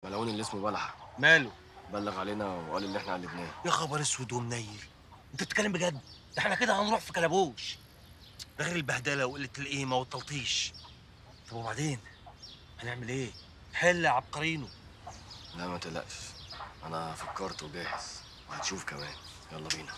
بلعون اللي اسمه بلحة ماله بلغ علينا وقال اللي احنا قلبناه يا خبر اسود ومنيل انت بتتكلم بجد ده احنا كده هنروح في كلبوش ده غير البهدله وقله القيمه والتلطيش طب وبعدين هنعمل ايه حل يا عبقرينو لا ما تقلقش انا فكرت وجاهز وهتشوف كمان يلا بينا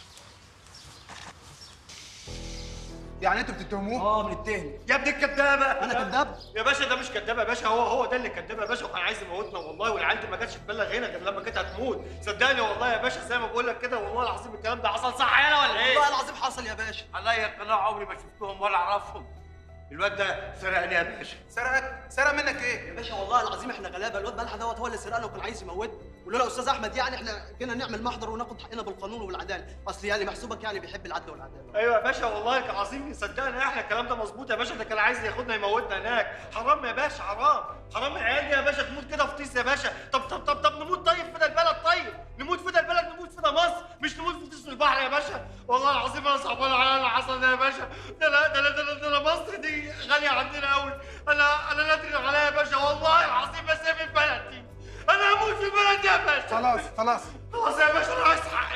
يعني انتوا بتتهموه؟ اه بنتهم يا ابن الكدابه انا كذاب يا باشا ده مش كداب يا باشا هو هو ده اللي كداب يا باشا وكان عايز يموتنا والله والعيال دي ما كانتش تبلغ هنا غير لما كانت هتموت صدقني والله يا باشا زي ما بقول لك كده والله العظيم الكلام ده حصل صح يالا ولا ايه؟ والله العظيم حصل يا باشا عليا القناع عمري ما شفتهم ولا اعرفهم الواد ده سرقني يا باشا سرقك؟ سرق منك ايه؟ يا باشا والله العظيم احنا غلابه الواد بلحه دوت هو اللي سرقنا وكان عايز يموتنا ولولا استاذ احمد يعني احنا جينا نعمل محضر وناخد حقنا بالقانون والعداله اصل يعني محسوبك يعني بيحب العدل والعداله ايوه يا باشا والله كان عظيم صدقني احنا الكلام ده مظبوط يا باشا ده كان عايز ياخدنا يموتنا هناك حرام يا باشا حرام حرام العيال دي يا باشا تموت كده في طيس يا باشا طب طب طب طب نموت طيب في ده البلد طيب نموت في ده البلد نموت في ده مصر مش نموت في طيس البحر يا باشا والله العظيم انا صعبان عليا اللي حصل ده يا باشا ده لا ده لا ده لا- ده لا مصر دي غاليه عندنا قوي انا انا نادر عليا يا باشا والله العظيم بسيب البلد دي انا هموت في البلد دي يا باشا خلاص خلاص خلاص يا باشا انا عايز حقي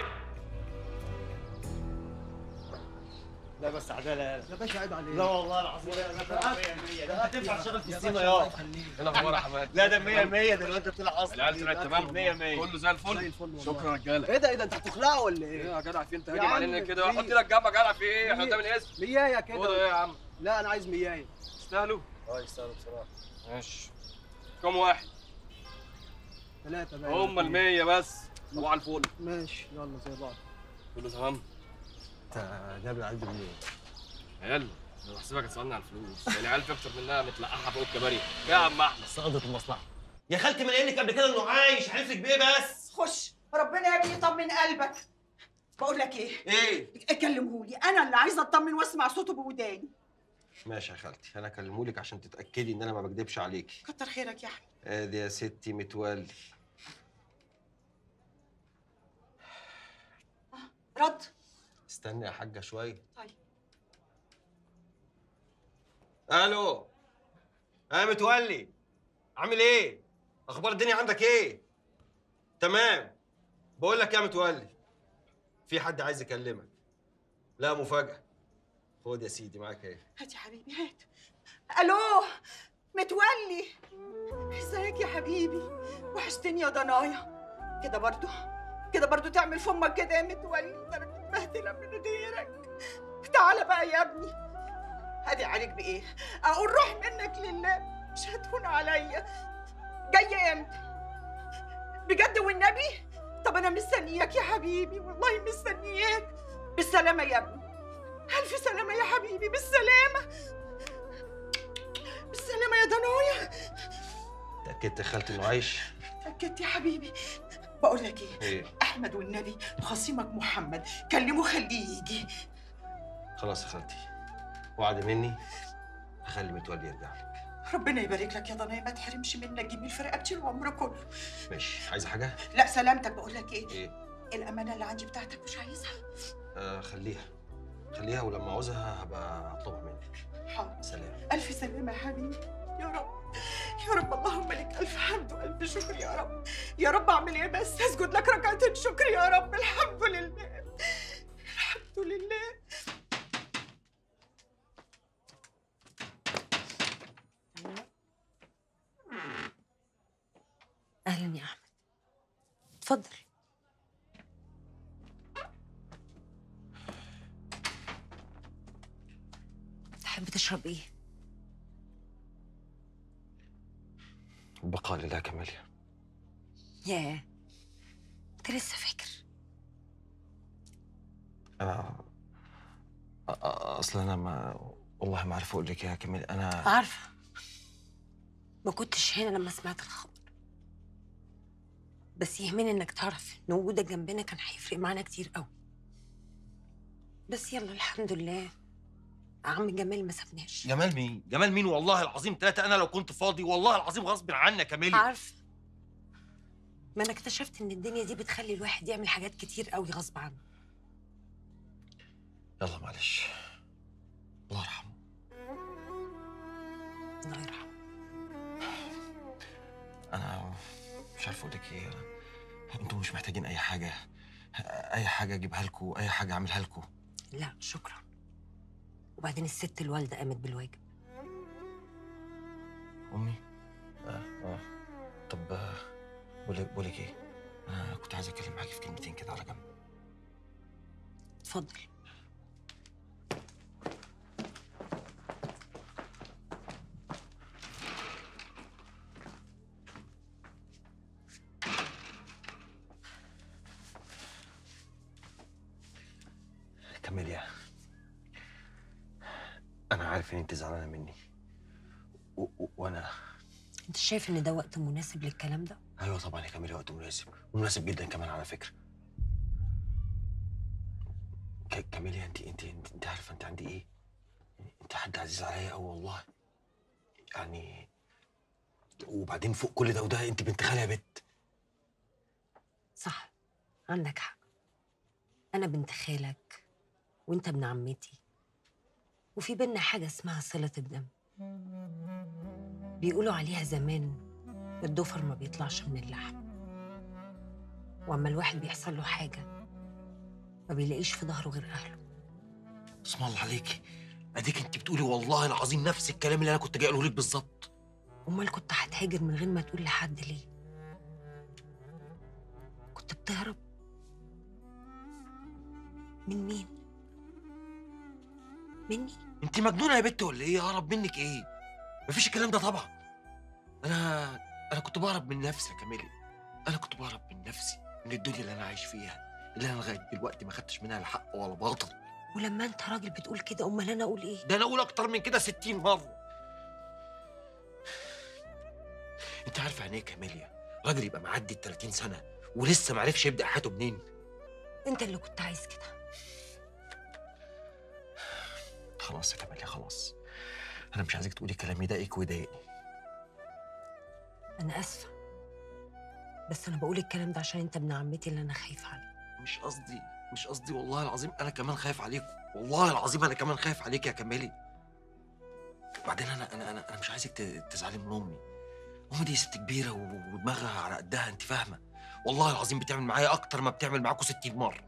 لا بس عداله يا يا باشا عيب عليك لا والله العظيم يا باشا 100 ده هتنفع تشتغل في السيما يا ايه الاخبار يا حماد لا ده 100 100 ده الواد ده طلع اصلا العيال طلعت تمام 100 100 كله زي الفل زي الفل والله. شكرا رجاله ايه ده ايه ده انت هتخلعه ولا ايه ايه؟ يا جدع في انت يا هاجم عم، علينا كده في- حط لك جنبك جدع في ايه احنا قدام الاسم ميايه خد ايه كده يا عم لا انا عايز ميايه تستاهلوا اه يستاهلوا بصراحه ماشي كم واحد ثلاثه بقى هم المية بس صباح الفل ماشي يلا زي بعض كله تمام انت جايب العيال دي منين؟ عيال انا بحسبك هتسالني على الفلوس يعني عيال في اكتر منها متلقحه فوق الكباري يا عم احمد سقطت المصلحه يا خالتي ما قايل لك قبل كده انه عايش هنفرق بيه بس خش ربنا يا ابني يطمن قلبك بقول لك ايه ايه كلمهولي انا اللي عايزه اطمن واسمع صوته بوداني ماشي يا خالتي انا اكلمهولك عشان تتاكدي ان انا ما بكدبش عليكي كتر خيرك يا احمد ادي يا ستي متولي رد استني يا حاجه شويه طيب الو اه متولي عامل ايه اخبار الدنيا عندك ايه تمام بقول لك يا متولي في حد عايز يكلمك لا مفاجاه خد يا سيدي معاك ايه هات يا حبيبي هات الو متولي ازيك يا حبيبي وحشتني يا ضنايا كده برضو كده برضو تعمل فمك كده يا متولي ده انا متبهدله من غيرك تعالى بقى يا ابني هادي عليك بايه اقول روح منك لله مش هتهون عليا جاي امتى بجد والنبي طب انا مستنياك يا حبيبي والله مستنياك بالسلامه يا ابني الف سلامه يا حبيبي بالسلامه بالسلامه يا دنايا اتاكدت يا خالتي انه عايش اتاكدت يا حبيبي بقول لك ايه ايه احمد والنبي خصيمك محمد كلمه خليه يجي خلاص يا خالتي وعد مني هخلي متولي يرجع لك ربنا يبارك لك يا ضنايا ما تحرمش منك جميل في رقبتي العمر كله ماشي عايزه حاجه لا سلامتك بقول لك ايه ايه الامانه اللي عندي بتاعتك مش عايزها آه خليها خليها ولما عاوزها هبقى اطلبها منك حاضر سلام الف سلامه يا حبيبي يا رب يا رب اللهم لك الف حمد والف شكر يا رب يا رب اعمل ايه بس اسجد لك ركعتين شكر يا رب الحمد لله الحمد لله اهلا يا احمد اتفضل تحب تشرب ايه البقاء لله كماليا ياه انت لسه فاكر انا أ- أ- اصلا انا ما والله ما عارف اقول لك يا كمال انا عارفه ما كنتش هنا لما سمعت الخبر بس يهمني انك تعرف ان وجودك جنبنا كان هيفرق معانا كتير قوي بس يلا الحمد لله عم جمال ما سابناش جمال مين؟ جمال مين والله العظيم ثلاثة أنا لو كنت فاضي والله العظيم غصب عني يا كاميلي عارفه ما انا اكتشفت ان الدنيا دي بتخلي الواحد يعمل حاجات كتير قوي غصب عنه يلا معلش الله يرحمه الله يرحمه انا مش مش عارف اقول لك ايه انتوا مش محتاجين اي حاجه اي حاجه اجيبها لكم اي حاجه اعملها لكم لا شكرا وبعدين الست الوالده قامت بالواجب امي اه اه طب آه، بقول لك بقول لك ايه انا كنت عايز اتكلم معاكي في كلمتين كده على جنب اتفضل كاميليا انا عارف ان انت زعلانه مني و- و- وانا انت شايف ان ده وقت مناسب للكلام ده ايوه طبعا يا كاميليا وقت مناسب ومناسب جدا كمان على فكره ك- كاميليا انت انت انت, انت عارفه انت عندي ايه انت حد عزيز عليا قوي والله يعني وبعدين فوق كل ده وده انت بنت خالي يا بت صح عندك حق انا بنت خالك وانت ابن عمتي وفي بينا حاجه اسمها صله الدم بيقولوا عليها زمان الضفر ما بيطلعش من اللحم واما الواحد بيحصل له حاجه ما بيلاقيش في ظهره غير اهله اسم الله عليكي اديك انت بتقولي والله العظيم نفس الكلام اللي انا كنت جاي اقوله لك بالظبط امال كنت هتهاجر من غير ما تقول لحد ليه كنت بتهرب من مين مني انت مجنونه يا بت ولا ايه اهرب منك ايه مفيش الكلام ده طبعا انا انا كنت بهرب من نفسي يا كاميلي انا كنت بهرب من نفسي من الدنيا اللي انا عايش فيها اللي انا لغايه دلوقتي ما خدتش منها لا حق ولا باطل ولما انت راجل بتقول كده امال انا اقول ايه ده انا اقول اكتر من كده 60 مره انت عارفه يعني ايه كاميليا راجل يبقى معدي ال 30 سنه ولسه ما عرفش يبدا حياته منين انت اللي كنت عايز كده خلاص يا كاميليا خلاص انا مش عايزك تقولي كلام يضايقك ويضايقني انا اسفه بس انا بقول الكلام ده عشان انت ابن عمتي اللي انا خايفه عليه مش قصدي مش قصدي والله العظيم انا كمان خايف عليكم والله العظيم انا كمان خايف عليك يا كمالي وبعدين انا انا انا, أنا مش عايزك ت- تزعلي من امي امي دي ست كبيره و- ودماغها على قدها انت فاهمه والله العظيم بتعمل معايا اكتر ما بتعمل معاكم 60 مره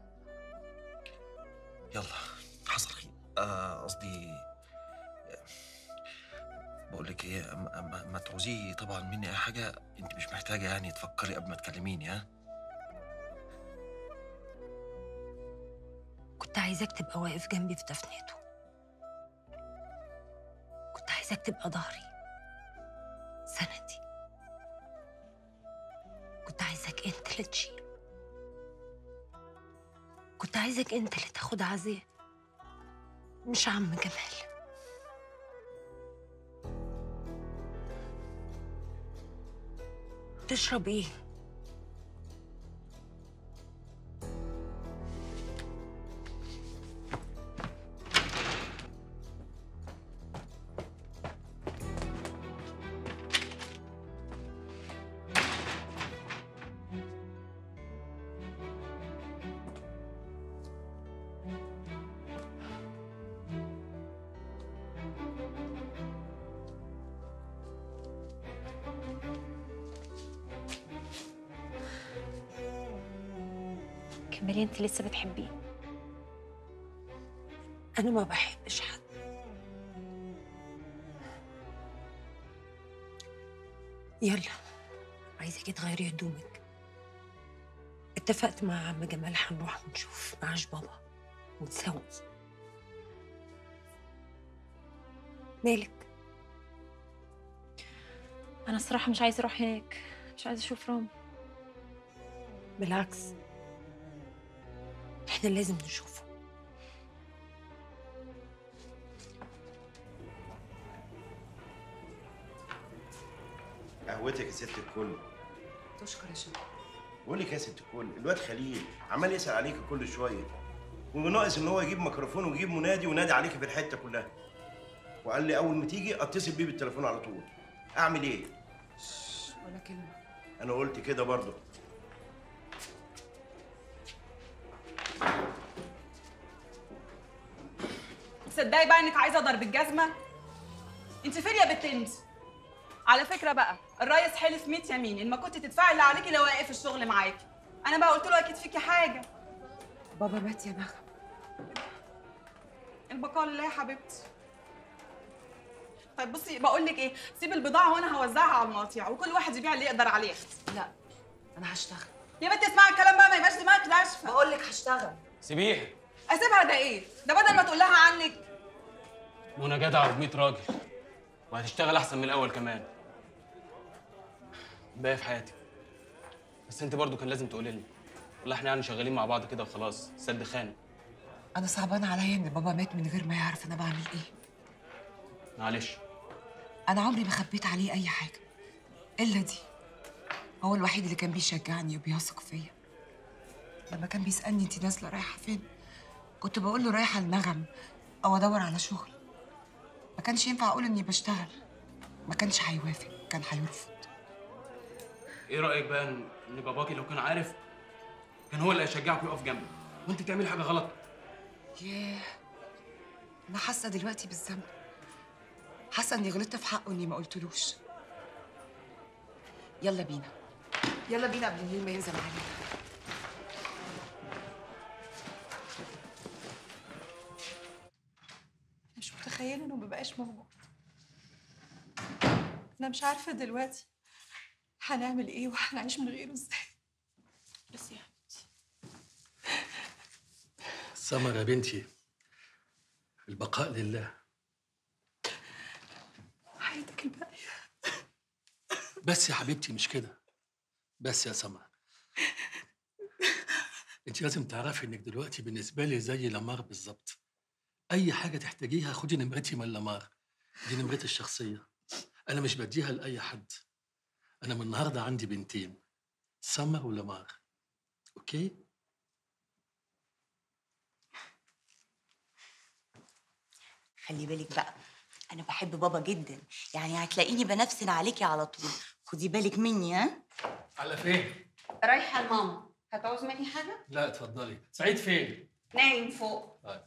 يلا حصل خير آه، قصدي بقول لك ايه ما, ما, ما تعوزي طبعا مني اي حاجه انت مش محتاجه يعني تفكري قبل ما تكلميني ها كنت عايزاك تبقى واقف جنبي في تفنيته كنت عايزاك تبقى ظهري سندي كنت عايزك انت اللي تشيل كنت عايزك انت اللي تاخد عزيه مش عم جمال تشرب ايه كملي انت لسه بتحبيه انا ما بحبش حد يلا عايزاكي تغيري هدومك اتفقت مع عم جمال هنروح ونشوف معاش بابا ونسوي مالك انا الصراحه مش عايزه اروح هناك مش عايزه اشوف رامي بالعكس احنا لازم نشوفه قهوتك يا ست الكل تشكر يا شيخ بقول لك يا ست الكل الواد خليل عمال يسال عليك كل شويه وناقص ان هو يجيب ميكروفون ويجيب منادي ونادي عليك في الحته كلها وقال لي اول ما تيجي اتصل بيه بالتليفون على طول اعمل ايه ولا كلمه انا قلت كده برضه تصدقي بقى انك عايزه اضرب الجزمه انت فين يا بنت انت على فكره بقى الريس حلف 100 يمين ان ما كنت تدفعي اللي عليكي لو واقف الشغل معاكي انا بقى قلت له اكيد فيكي حاجه بابا مات يا نغم البقاء لله يا حبيبتي طيب بصي بقول لك ايه سيب البضاعه وانا هوزعها على المقاطيع وكل واحد يبيع اللي يقدر عليه لا انا هشتغل يا بنت اسمعي الكلام بقى ما يبقاش دماغك ناشفه بقول لك هشتغل سيبيه اسيبها ده ايه ده بدل ما تقول لها عنك منى جدع ب 100 راجل وهتشتغل احسن من الاول كمان باقي في حياتي بس انت برضو كان لازم تقولي لي والله احنا يعني شغالين مع بعض كده وخلاص سد خان انا صعبان عليا ان بابا مات من غير ما يعرف انا بعمل ايه معلش انا عمري ما خبيت عليه اي حاجه الا دي هو الوحيد اللي كان بيشجعني وبيثق فيا لما كان بيسالني انت نازله رايحه فين كنت بقول له رايحه النغم او ادور على شغل ما كانش ينفع اقول اني بشتغل ما كانش هيوافق كان هيرفض ايه رايك بقى ان إن باباكي لو كان عارف كان هو اللي هيشجعك ويقف جنبك وانت بتعملي حاجه غلط ياه انا حاسه دلوقتي بالذنب حاسه اني غلطت في حقه اني ما قلتلوش يلا بينا يلا بينا قبل الليل ما ينزل علينا مش متخيله انه مبقاش موجود انا مش عارفه دلوقتي هنعمل ايه وهنعيش من غيره ازاي بس يا سمر يا بنتي البقاء لله حياتك الباقيه بس يا حبيبتي مش كده بس يا سمر انت لازم تعرفي انك دلوقتي بالنسبه لي زي لمار بالظبط اي حاجه تحتاجيها خدي نمرتي من لمار دي نمرتي الشخصيه انا مش بديها لاي حد انا من النهارده عندي بنتين سمر ولمار اوكي خلي بالك بقى انا بحب بابا جدا يعني هتلاقيني بنفسن عليكي على طول خدي بالك مني ها على فين رايحه لماما هتعوز مني حاجه لا اتفضلي سعيد فين نايم فوق طيب.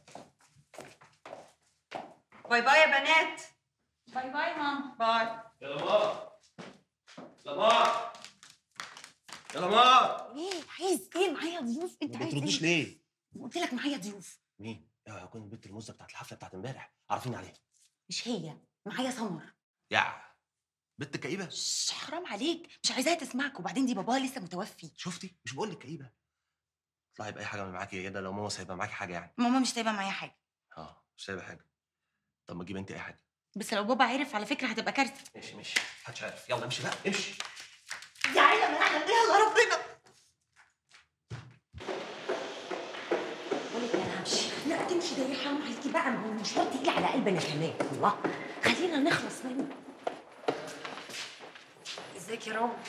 باي باي يا بنات باي باي ماما باي يا لمار لمار يا لمار ايه عايز ايه معايا ضيوف انت ما عايز بترديش ايه ليه؟ قلت لك معايا ضيوف مين؟ يا هكون البنت المزه بتاعت الحفله بتاعت امبارح عارفين عليها مش هي معايا سمر يا بنت كئيبه شش، حرام عليك مش عايزاها تسمعك وبعدين دي باباها لسه متوفي شفتي مش بقول لك كئيبه اطلعي باي حاجه من معاكي كده لو ماما سايبه معاكي حاجه يعني ماما مش سايبه معايا حاجه اه مش سايبه حاجه طب ما تجيبي انت اي حاجه بس لو بابا عرف على فكره هتبقى كارثه ماشي ماشي محدش عارف يلا امشي بقى امشي يا عيله ما نعلم بيها الا ربنا بقول لك انا همشي لا تمشي ده حرام عليكي بقى ما هو المشوار تقيل على قلبنا كمان الله خلينا نخلص منه ازيك يا رامي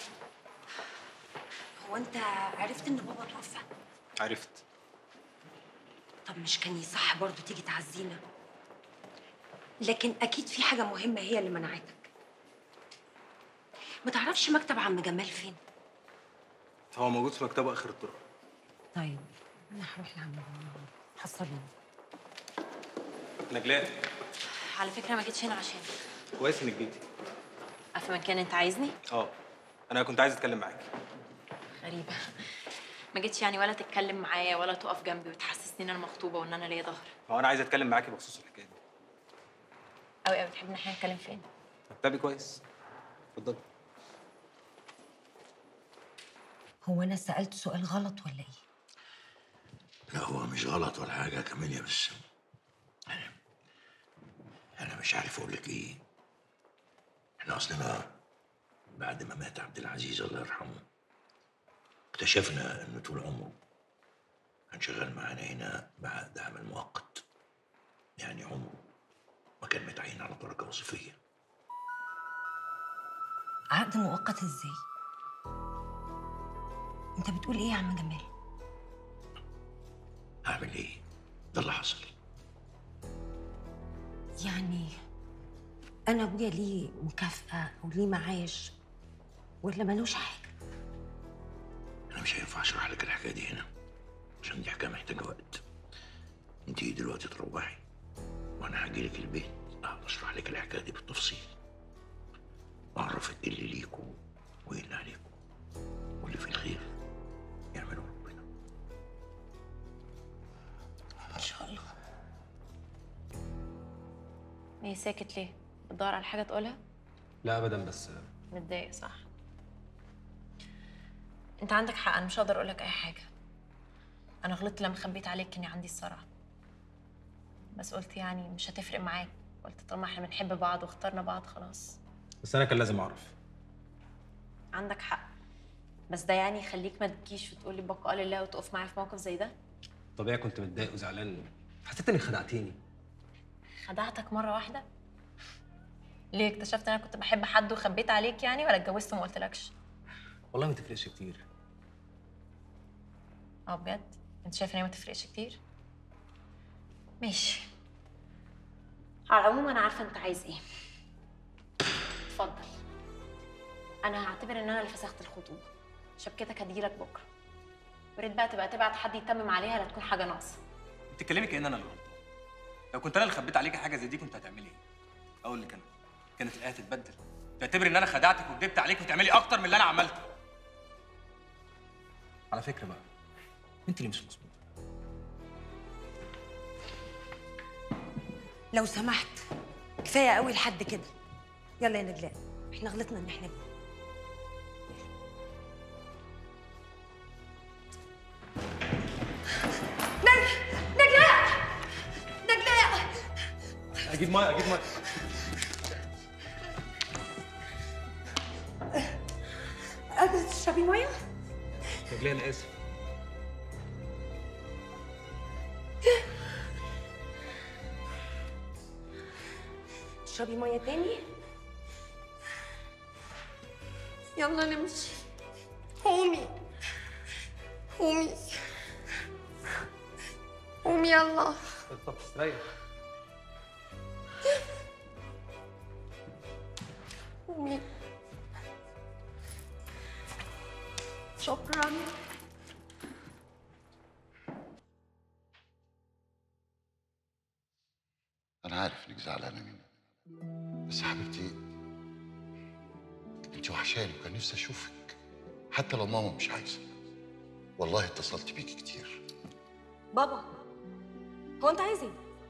هو انت عرفت ان بابا توفى عرفت طب مش كان يصح برضه تيجي تعزينا لكن اكيد في حاجه مهمه هي اللي منعتك ما تعرفش مكتب عم جمال فين هو موجود في مكتبه اخر الطرق طيب انا هروح لعم جمال حصلني نجلاء على فكره ما جيتش هنا عشان كويس انك جيتي افهم كان انت عايزني اه انا كنت عايز اتكلم معاكي غريبه ما جيتش يعني ولا تتكلم معايا ولا تقف جنبي وتحسسني ان انا مخطوبه وان انا ليا ظهر هو انا عايز اتكلم معاكي بخصوص الحكايه دي قوي قوي بتحب ان احنا نتكلم فين مكتبي كويس اتفضلي هو انا سالت سؤال غلط ولا ايه لا هو مش غلط ولا حاجة يا كاميليا بس أنا أنا مش عارف أقول لك إيه إحنا أصلنا بعد ما مات عبد العزيز الله يرحمه اكتشفنا إنه طول عمره كان شغال معانا هنا بعقد عمل مؤقت يعني عمره ما كان متعين على درجة وظيفية عقد مؤقت ازاي انت بتقول ايه يا عم جمال أعمل إيه؟ ده اللي حصل يعني انا ابويا ليه مكافاه او ليه معاش ولا ملوش حاجه أنا مش هينفع أشرح لك الحكاية دي هنا عشان دي حكاية محتاجة وقت أنتي دلوقتي تروحي وأنا هاجي لك البيت أقعد أشرح لك الحكاية دي بالتفصيل أعرفك إيه اللي ليكوا وإيه اللي عليكوا واللي في الخير يعمله ربنا ان شاء الله ايه ساكت ليه بتدور على حاجه تقولها لا ابدا بس متضايق صح انت عندك حق انا مش هقدر اقول لك اي حاجه انا غلطت لما خبيت عليك اني عندي الصرع بس قلت يعني مش هتفرق معاك قلت طالما احنا بنحب بعض واخترنا بعض خلاص بس انا كان لازم اعرف عندك حق بس ده يعني يخليك ما تجيش وتقول لي بقاء لله وتقف معايا في موقف زي ده طبيعي كنت متضايق وزعلان حسيت انك خدعتيني خدعتك مره واحده ليه اكتشفت ان انا كنت بحب حد وخبيت عليك يعني ولا اتجوزت وما قلتلكش والله ما تفرقش كتير اه بجد انت شايف ان هي ما تفرقش كتير ماشي على العموم انا عارفه انت عايز ايه اتفضل انا هعتبر ان انا اللي فسخت الخطوبه شبكتك هتجيلك بكره وريت بقى تبقى تبعت حد يتمم عليها لا تكون حاجه ناقصه بتتكلمي كأن انا اللي غلطان لو كنت انا اللي خبيت عليكي حاجه زي دي كنت هتعملي ايه اقول لك انا كانت الايه تتبدل تعتبري ان انا خدعتك وكدبت عليك وتعملي اكتر من اللي انا عملته على فكره بقى انت اللي مش مظبوط لو سمحت كفايه قوي لحد كده يلا يا نجلاء احنا غلطنا ان احنا نج- نجلاء نجلاء اجيب ميه اجيب ميه قادرة تشربي ميه؟ رجلي انا اسف تشربي ميه تاني؟ يلا نمشي قومي قومي قومي يلا طب استريح قومي شكرا انا عارف انك زعلانه مني بس حبيبتي انت وحشاني وكان نفسي اشوفك حتى لو ماما مش عايزه والله اتصلت بيكي كتير بابا هو انت عايز ايه؟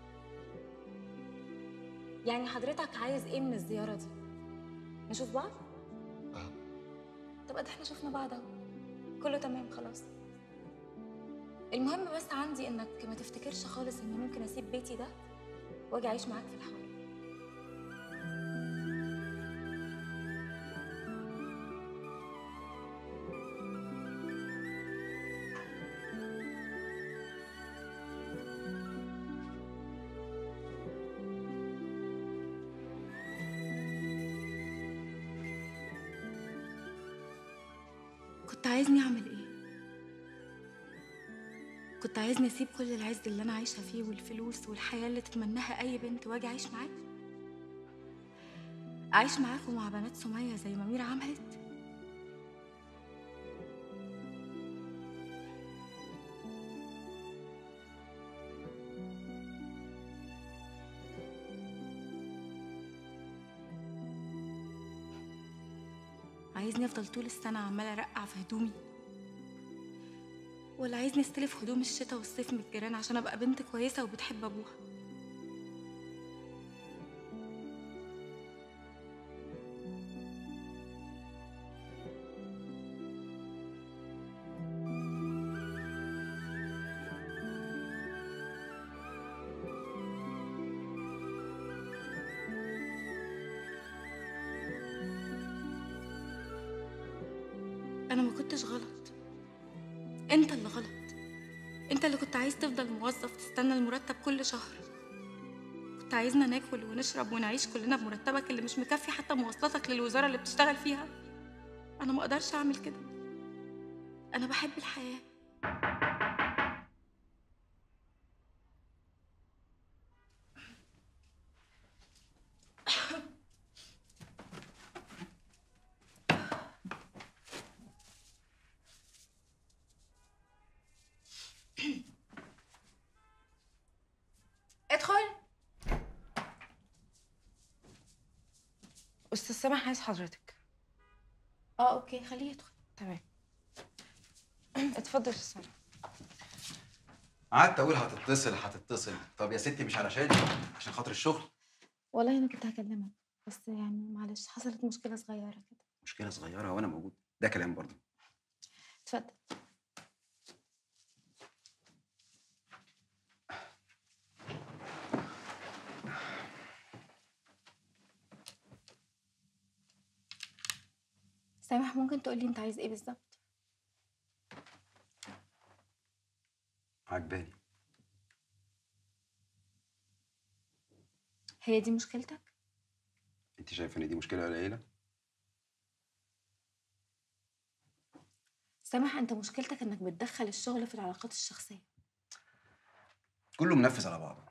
يعني حضرتك عايز ايه من الزيارة دي؟ نشوف بعض؟ طب ادي احنا شفنا بعض اهو كله تمام خلاص المهم بس عندي انك ما تفتكرش خالص اني ممكن اسيب بيتي ده واجي اعيش معاك في الحاره كنت عايزني اعمل ايه كنت عايزني اسيب كل العز اللي انا عايشه فيه والفلوس والحياه اللي تتمناها اي بنت واجي اعيش معاك اعيش معاك ومع بنات سميه زي ما ميرا عملت عايزني افضل طول السنه عماله ارقع في هدومي ولا عايزني استلف هدوم الشتاء والصيف من الجيران عشان ابقى بنت كويسه وبتحب ابوها انا ما كنتش غلط انت اللي غلط انت اللي كنت عايز تفضل موظف تستنى المرتب كل شهر كنت عايزنا ناكل ونشرب ونعيش كلنا بمرتبك اللي مش مكفي حتى مواصلاتك للوزاره اللي بتشتغل فيها انا ما اقدرش اعمل كده انا بحب الحياه ادخل استاذ سامح عايز حضرتك اه اوكي خليه يدخل تمام اتفضل يا استاذ سامح قعدت اقول هتتصل هتتصل طب يا ستي مش علشان عشان خاطر الشغل والله انا كنت هكلمك بس يعني معلش حصلت مشكله صغيره كده مشكله صغيره وانا موجود ده كلام برضه اتفضل سامح ممكن تقولي انت عايز ايه بالظبط عجباني هي دي مشكلتك انت شايفه ان دي مشكله قليله سامح انت مشكلتك انك بتدخل الشغل في العلاقات الشخصيه كله منفذ على بعضه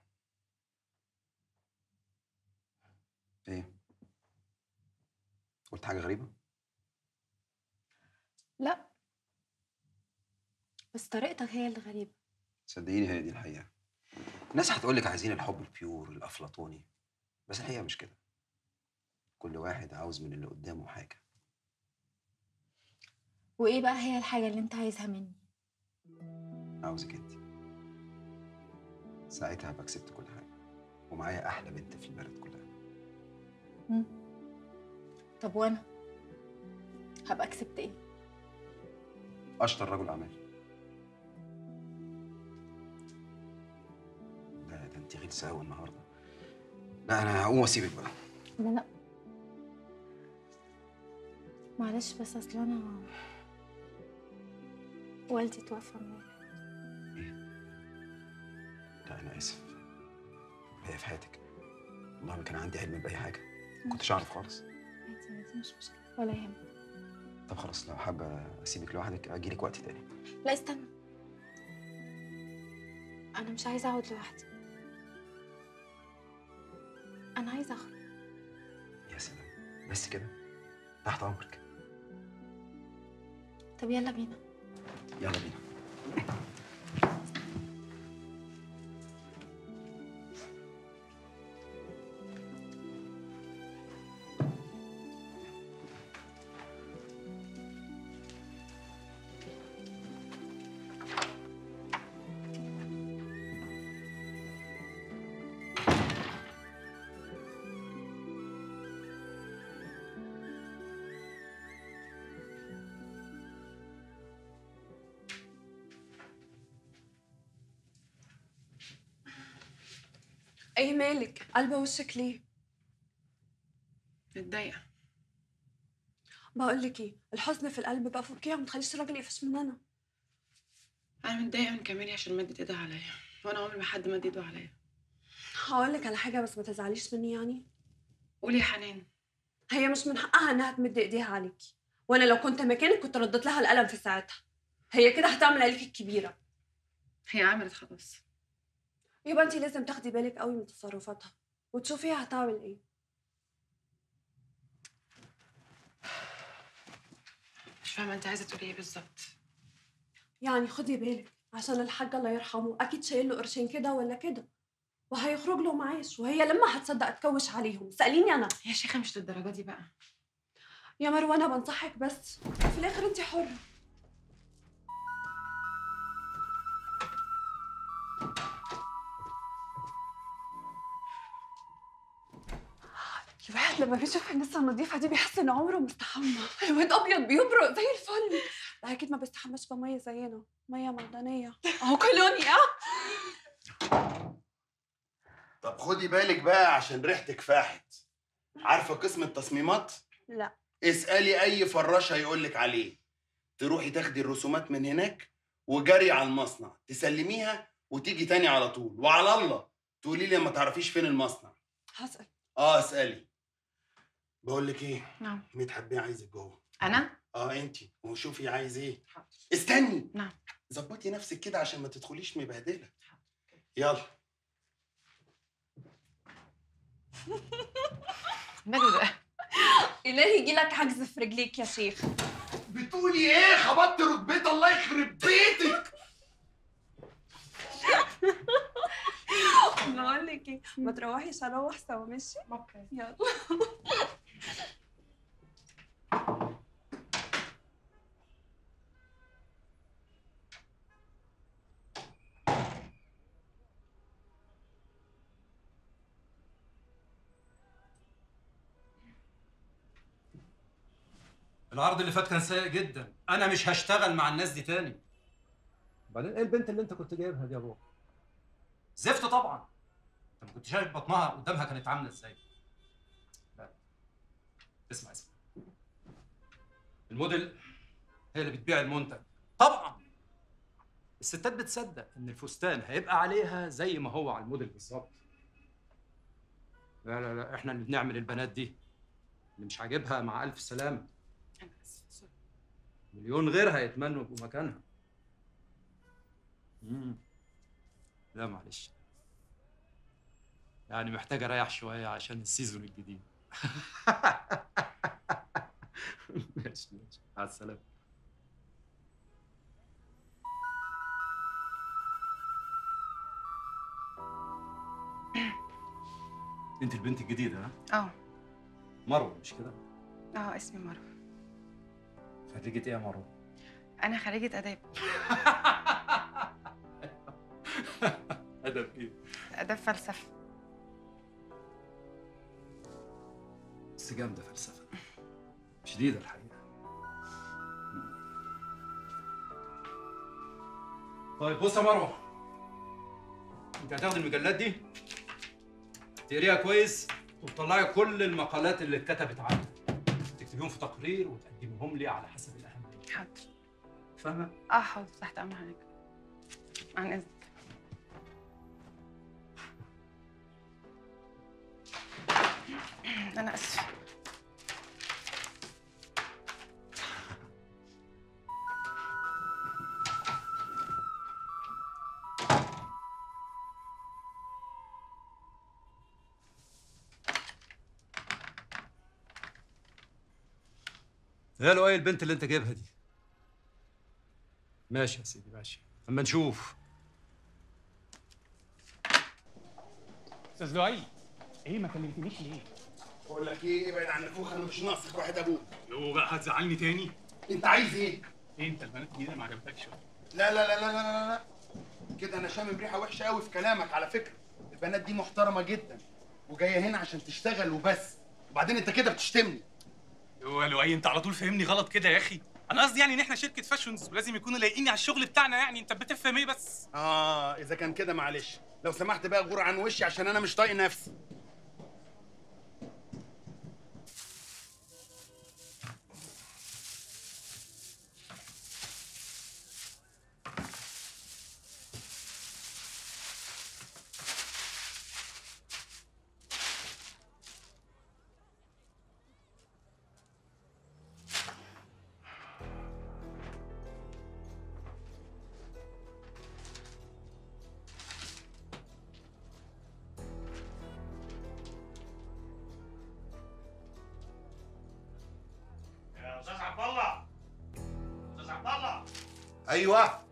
ايه قلت حاجه غريبه لا بس طريقتك هي اللي غريبه صدقيني هي دي الحقيقه الناس هتقولك عايزين الحب البيور الافلاطوني بس الحقيقه مش كده كل واحد عاوز من اللي قدامه حاجه وايه بقى هي الحاجه اللي انت عايزها مني عاوزك انت ساعتها هبقى كسبت كل حاجه ومعايا احلى بنت في البلد كلها مم. طب وانا هبقى كسبت ايه اشطر رجل اعمال لا ده انت غلسه قوي النهارده لا انا هقوم واسيبك بقى لا لا معلش بس اصل انا والدي توفى امبارح لا انا اسف هي في حياتك والله ما كان عندي علم باي حاجه ما كنتش اعرف خالص عادي عادي مش مشكله ولا يهمك طب خلاص لو حابه اسيبك لوحدك اجيلك وقت تاني لا استنى انا مش عايزه اقعد لوحدي انا عايزه اخرج يا سلام بس كده تحت امرك طب يلا بينا يلا بينا ايه مالك قلبه وشك ليه متضايقه بقول لك ايه الحزن في القلب بقى فكيها وما تخليش الراجل يقفش مننا انا متضايقه من كمالي عشان مدت ايدها عليا وانا عمري ما حد مد ايده عليا هقول لك على حاجه بس ما تزعليش مني يعني قولي يا حنان هي مش من حقها انها تمد ايديها عليكي وانا لو كنت مكانك كنت رديت لها القلم في ساعتها هي كده هتعمل عليكي الكبيره هي عملت خلاص يبقى انت لازم تاخدي بالك قوي من تصرفاتها وتشوفي هي هتعمل ايه مش فاهمه انت عايزه تقولي ايه بالظبط يعني خدي بالك عشان الحاج الله يرحمه اكيد شايل له قرشين كده ولا كده وهيخرج له معاش وهي لما هتصدق تكوش عليهم سأليني انا يا شيخه مش للدرجه دي بقى يا مروه انا بنصحك بس في الاخر انت حره الواحد لما بيشوف الناس النظيفة دي بيحس إن عمره مستحمى، الواد أبيض بيبرق زي الفل، ده أكيد ما بيستحماش بمية زينا، مية معدنية، أهو كولونيا طب خدي بالك بقى عشان ريحتك فاحت عارفه قسم التصميمات لا اسالي اي فراش هيقول لك عليه تروحي تاخدي الرسومات من هناك وجري على المصنع تسلميها وتيجي تاني على طول وعلى الله تقولي لي ما تعرفيش فين المصنع هسأل اه اسالي بقول لك ايه نعم مدحت بيه عايزك جوه انا اه انت وشوفي عايز ايه استني نعم ظبطي نفسك كده عشان ما تدخليش مبهدله يلا ماله ده إلهي يجيلك عجز في رجليك يا شيخ بتقولي ايه خبطت ركبتي الله يخرب بيتك بقول لك ايه ما تروحيش اروح سوا ماشي اوكي يلا العرض اللي فات كان سيء جدا انا مش هشتغل مع الناس دي تاني بعدين ايه البنت اللي انت كنت جايبها دي يا ابو زفت طبعا انت ما كنت شايف بطنها قدامها كانت عامله ازاي لا اسمع اسمع الموديل هي اللي بتبيع المنتج طبعا الستات بتصدق ان الفستان هيبقى عليها زي ما هو على الموديل بالظبط لا لا لا احنا اللي بنعمل البنات دي اللي مش عاجبها مع الف سلامه مليون غيرها يتمنوا يبقوا مكانها مم. لا معلش يعني محتاج اريح شويه عشان السيزون الجديد ماشي ماشي مع السلامه انت البنت الجديده ها اه مروه مش كده اه اسمي مروه خريجه ايه يا مروه انا خريجه اداب ادب ايه اداب فلسفه بس جامده فلسفه شديده الحقيقه طيب بص يا مروه انت هتاخد المجلات دي تقريها كويس وتطلعي كل المقالات اللي اتكتبت عنها تكتبيهم في تقرير وتقدميهم لي على حسب الاهميه حاضر فاهمه اه حاضر تحت امر حضرتك عن اذنك انا اسفه يا لؤي البنت اللي انت جايبها دي ماشي يا سيدي ماشي اما نشوف استاذ لؤي ايه ما كلمتنيش ليه؟ بقول لك ايه ابعد عن نفوخ انا مش ناقصك واحد ابوك لو بقى هتزعلني تاني انت عايز ايه؟ ايه انت البنات الجديده ما عجبتكش لا لا لا لا لا لا لا كده انا شامم ريحه وحشه قوي في كلامك على فكره البنات دي محترمه جدا وجايه هنا عشان تشتغل وبس وبعدين انت كده بتشتمني هو لؤي انت على طول فهمني غلط كده يا اخي انا قصدي يعني ان احنا شركه فاشونز ولازم يكونوا لايقين على الشغل بتاعنا يعني انت بتفهم ايه بس اه اذا كان كده معلش لو سمحت بقى غور عن وشي عشان انا مش طايق نفسي يا استاذ عبد الله استاذ عبد الله ايوه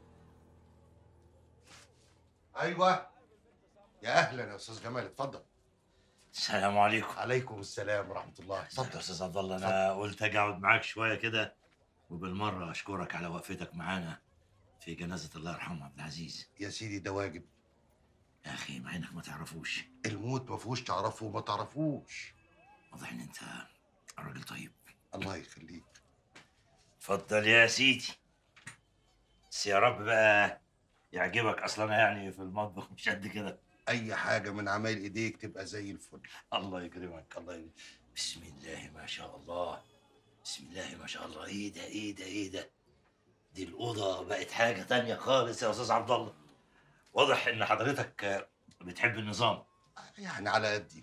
ايوه يا اهلا يا استاذ جمال اتفضل السلام عليكم عليكم السلام ورحمه الله اتفضل يا استاذ عبد الله انا قلت اجي اقعد معاك شويه كده وبالمره اشكرك على وقفتك معانا في جنازه الله يرحمه عبد العزيز يا سيدي ده واجب يا اخي مع انك ما تعرفوش الموت ما فيهوش تعرفه وما تعرفوش واضح ان انت راجل طيب الله يخليك اتفضل يا سيدي بس يا رب بقى يعجبك اصلا انا يعني في المطبخ مش قد كده اي حاجه من عمايل ايديك تبقى زي الفل الله يكرمك الله يكرمك بسم الله ما شاء الله بسم الله ما شاء الله ايه ده ايه ده ايه ده دي الاوضه بقت حاجه تانية خالص يا استاذ عبد الله واضح ان حضرتك آه، بتحب النظام يعني على قدي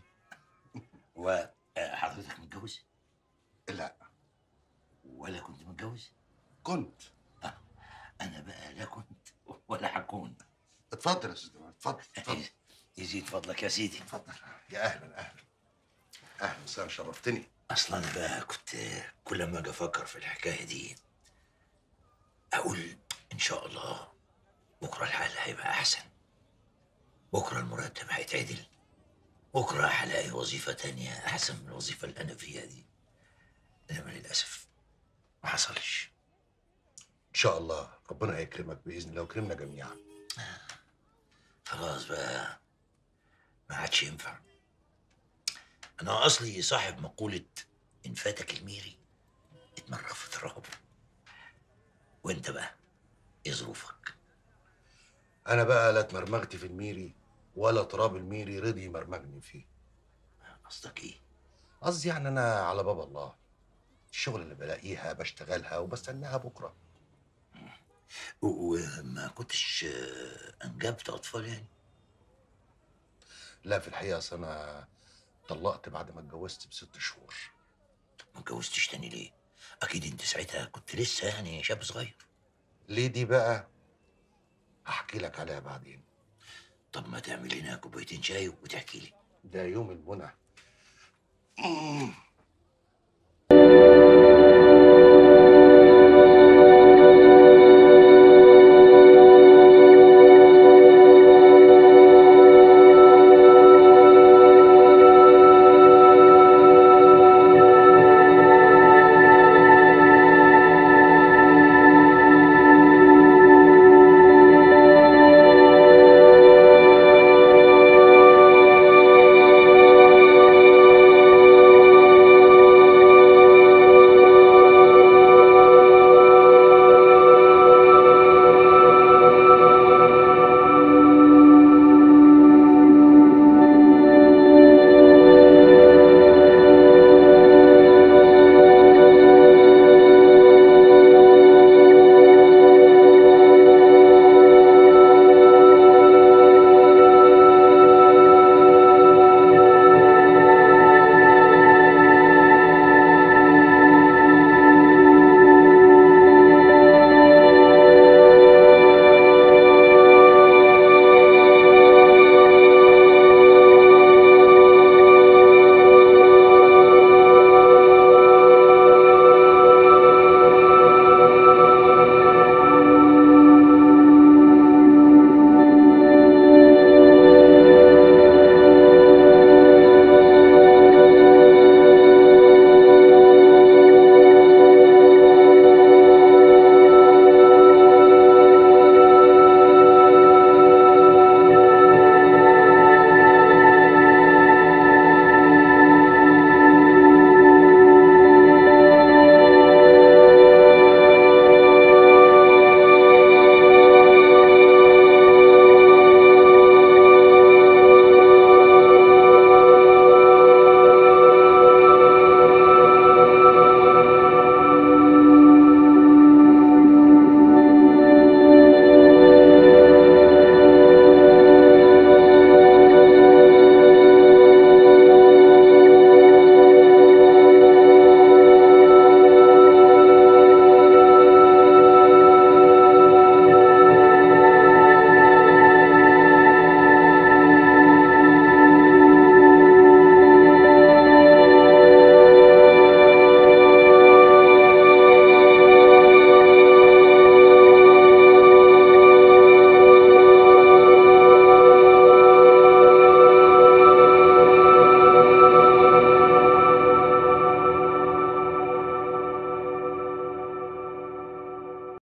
وحضرتك متجوز لا ولا كنت متجوز كنت انا بقى لا كنت ولا هكون اتفضل يا استاذ جمال اتفضل اتفضل يزيد فضلك يا سيدي اتفضل يا اهلا اهلا اهلا وسهلا شرفتني اصلا انا بقى كنت كل ما اجي افكر في الحكايه دي اقول ان شاء الله بكره الحال هيبقى احسن بكره المرتب هيتعدل بكره هلاقي وظيفه تانية احسن من الوظيفه اللي انا فيها دي انما للاسف ما حصلش ان شاء الله ربنا هيكرمك باذن الله ويكرمنا جميعا خلاص بقى ما عادش ينفع انا اصلي صاحب مقوله ان فاتك الميري اتمرغ في تراب وانت بقى ايه ظروفك انا بقى لا اتمرمغت في الميري ولا تراب الميري رضي يمرمغني فيه قصدك ايه قصدي يعني انا على باب الله الشغل اللي بلاقيها بشتغلها وبستناها بكره وما كنتش آه، انجبت اطفال يعني لا في الحقيقه اصل انا طلقت بعد ما اتجوزت بست شهور ما اتجوزتش تاني ليه اكيد انت ساعتها كنت لسه يعني شاب صغير ليه دي بقى هحكي لك عليها بعدين طب ما تعمل لنا كوبايتين شاي وتحكي لي ده يوم المنى